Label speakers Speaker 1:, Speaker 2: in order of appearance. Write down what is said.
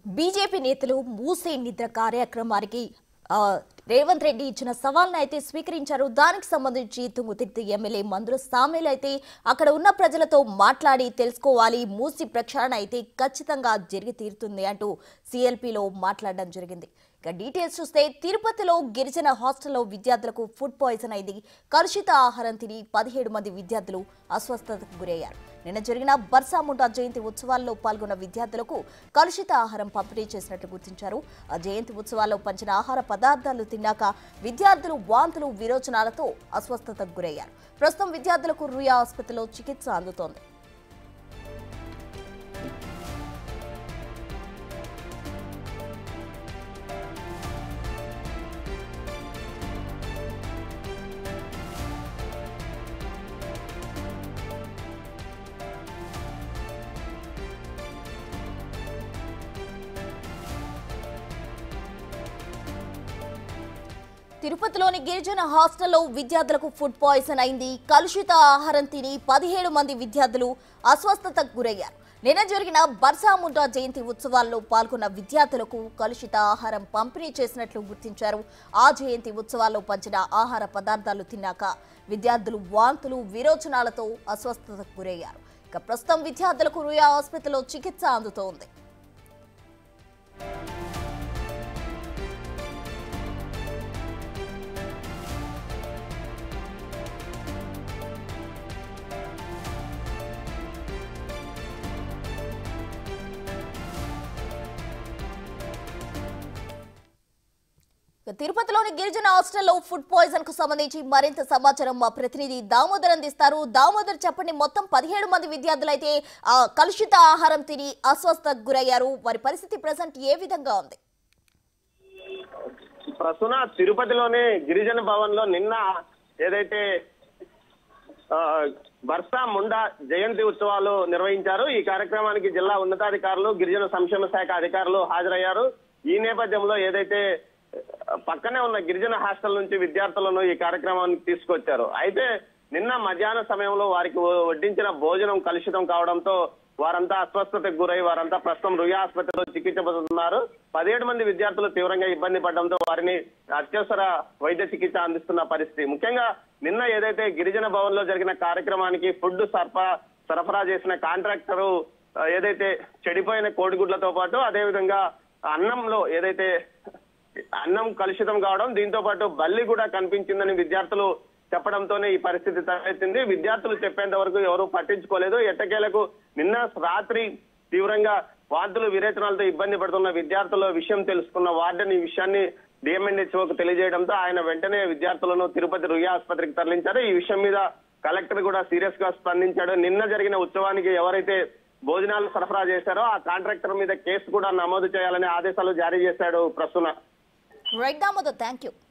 Speaker 1: BJP నేతలు మూసే నిద్ర కార్యక్రమానికి ఆ, రేవంత్ రెడ్డి ఇచ్చిన సవాల్ని అయితే స్వీకరించారు దానికి సంబంధించి తుంగుతిర్తి ఎమ్మెల్యే మందుల సామేలు అయితే అక్కడ ఉన్న ప్రజలతో మాట్లాడి తెలుసుకోవాలి మూసి ప్రక్షాళన అయితే ఖచ్చితంగా జరిగి తీరుతుంది అంటూ సిఎల్పిలో మాట్లాడడం జరిగింది ఇక డీటెయిల్స్ చూస్తే తిరుపతిలో గిరిజన హాస్టల్లో విద్యార్థులకు ఫుడ్ పాయిజన్ అయింది కలుషిత ఆహారం తిని పదిహేడు మంది విద్యార్థులు అస్వస్థతకు గురయ్యారు నిన్న జరిగిన బర్సాముండా జయంతి ఉత్సవాల్లో పాల్గొన్న విద్యార్థులకు కలుషిత ఆహారం పంపిణీ చేసినట్లు గుర్తించారు ఆ జయంతి ఉత్సవాల్లో పంచిన ఆహార పదార్థాలు తిన్నాక విద్యార్థులు వాంతులు విరోచనాలతో అస్వస్థతకు గురయ్యారు ప్రస్తుతం విద్యార్థులకు రుయా ఆసుపత్రిలో చికిత్స అందుతోంది తిరుపతిలోని గిరిజన హాస్టల్లో విద్యార్థులకు ఫుడ్ పాయిజన్ అయింది కలుషిత ఆహారం తిని పదిహేడు మంది విద్యార్థులు అస్వస్థతకు గురయ్యారు నిన్న జరిగిన బర్సాముండా జయంతి ఉత్సవాల్లో పాల్గొన్న విద్యార్థులకు కలుషిత ఆహారం పంపిణీ చేసినట్లు గుర్తించారు ఆ జయంతి ఉత్సవాల్లో పంచిన ఆహార పదార్థాలు తిన్నాక విద్యార్థులు వాంతులు విరోచనాలతో అస్వస్థతకు గురయ్యారు ఇక ప్రస్తుతం విద్యార్థులకు రుయా ఆసుపత్రిలో చికిత్స అందుతోంది ఇక తిరుపతిలోని గిరిజన హాస్టల్లో ఫుడ్ పాయిజన్ కు సంబంధించి మరింత సమాచారం మా ప్రతినిధి దామోదర్ అందిస్తారు దామోదర్ చెప్పండి మొత్తం పదిహేడు మంది విద్యార్థులు అయితే ఆ, కలుషిత ఆహారం తిని అస్వస్థకు గురయ్యారు వారి పరిస్థితి ప్రజెంట్ ఏ విధంగా ఉంది
Speaker 2: ప్రస్తుత తిరుపతిలోని గిరిజన భవన్ లో నిన్న ఏదైతే ఆ, బర్సా ముండా జయంతి ఉత్సవాలు నిర్వహించారు ఈ కార్యక్రమానికి జిల్లా ఉన్నతాధికారులు గిరిజన సంక్షేమ శాఖ అధికారులు హాజరయ్యారు ఈ నేపథ్యంలో ఏదైతే ఆ, పక్కనే ఉన్న గిరిజన హాస్టల్ నుంచి విద్యార్థులను ఈ కార్యక్రమానికి తీసుకొచ్చారు అయితే నిన్న మధ్యాహ్న సమయంలో వారికి వడ్డించిన భోజనం కలుషితం కావడంతో వారంతా అస్వస్థతకు గురై వారంతా ప్రస్తుతం రుయా ఆసుపత్రిలో చికిత్స పొందుతున్నారు పదిహేడు మంది విద్యార్థులు తీవ్రంగా ఇబ్బంది పడడంతో వారిని అత్యవసర వైద్య చికిత్స అందిస్తున్న పరిస్థితి ముఖ్యంగా నిన్న ఏదైతే గిరిజన భవన్ లో జరిగిన కార్యక్రమానికి ఫుడ్ సరఫరా సరఫరా చేసిన కాంట్రాక్టరు ఆ, ఏదైతే చెడిపోయిన కోడిగుడ్లతో పాటు అదే విధంగా అన్నంలో ఏదైతే అన్నం కలుషితం కావడం దీంతో పాటు బల్లి కూడా కనిపించిందని విద్యార్థులు చెప్పడంతోనే ఈ పరిస్థితి తలెత్తింది విద్యార్థులు చెప్పేంత వరకు ఎవరు పట్టించుకోలేదు ఎట్టకేలకు నిన్న రాత్రి తీవ్రంగా వార్డులు విరేచనాలతో ఇబ్బంది పడుతున్న విద్యార్థుల విషయం తెలుసుకున్న వార్డెన్ ఈ విషయాన్ని డిఎంఎన్హెచ్ఓకు తెలియజేయడంతో ఆయన వెంటనే విద్యార్థులను తిరుపతి రుయా ఆసుపత్రికి తరలించారు ఈ విషయం మీద కలెక్టర్ కూడా సీరియస్ గా స్పందించాడు నిన్న జరిగిన ఉత్సవానికి ఎవరైతే భోజనాలు సరఫరా చేశారో ఆ కాంట్రాక్టర్ మీద కేసు కూడా నమోదు చేయాలని ఆదేశాలు జారీ చేశాడు ప్రస్తుత
Speaker 1: రైట్ దామోదర్ థ్యాంక్ యూ